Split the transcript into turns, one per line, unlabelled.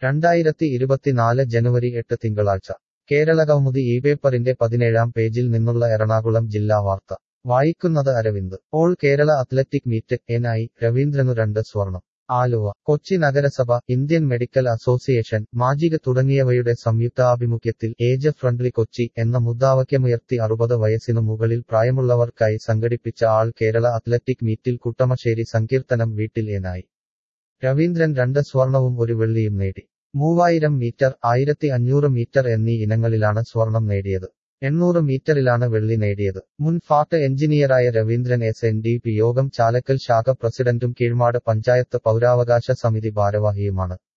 രണ്ടായിരത്തി ഇരുപത്തിനാല് ജനുവരി എട്ട് തിങ്കളാഴ്ച കേരളകൗമുദി ഈ പേപ്പറിന്റെ പതിനേഴാം പേജിൽ നിന്നുള്ള എറണാകുളം ജില്ലാ വാർത്ത വായിക്കുന്നത് Aravind all Kerala athletic meet N I രവീന്ദ്രനു രണ്ട് സ്വർണം ആലുവ കൊച്ചി നഗരസഭ ഇന്ത്യൻ മെഡിക്കൽ അസോസിയേഷൻ മാജിക തുടങ്ങിയവയുടെ സംയുക്താഭിമുഖ്യത്തിൽ ഏജ് ഫ്രണ്ട്ലി കൊച്ചി എന്ന മുദ്രാവാക്യമുയർത്തി അറുപത് വയസ്സിനു മുകളിൽ പ്രായമുള്ളവർക്കായി സംഘടിപ്പിച്ച ആൾ കേരള അത്ലറ്റിക് മീറ്റിൽ കുട്ടമശ്ശേരി സങ്കീർത്തനം വീട്ടിൽ എനായി രവീന്ദ്രൻ രണ്ട് സ്വർണവും ഒരു വെള്ളിയും നേടി മൂവായിരം മീറ്റർ ആയിരത്തി അഞ്ഞൂറ് മീറ്റർ എന്നീ ഇനങ്ങളിലാണ് സ്വർണം നേടിയത് എണ്ണൂറ് മീറ്ററിലാണ് വെള്ളി നേടിയത് മുൻ ഫാട്ട് എഞ്ചിനീയറായ Raveendran S N D P യോഗം ചാലക്കൽ ശാഖ പ്രസിഡന്റും കീഴ്മാട് പഞ്ചായത്ത് പൗരാവകാശ സമിതി ഭാരവാഹിയുമാണ്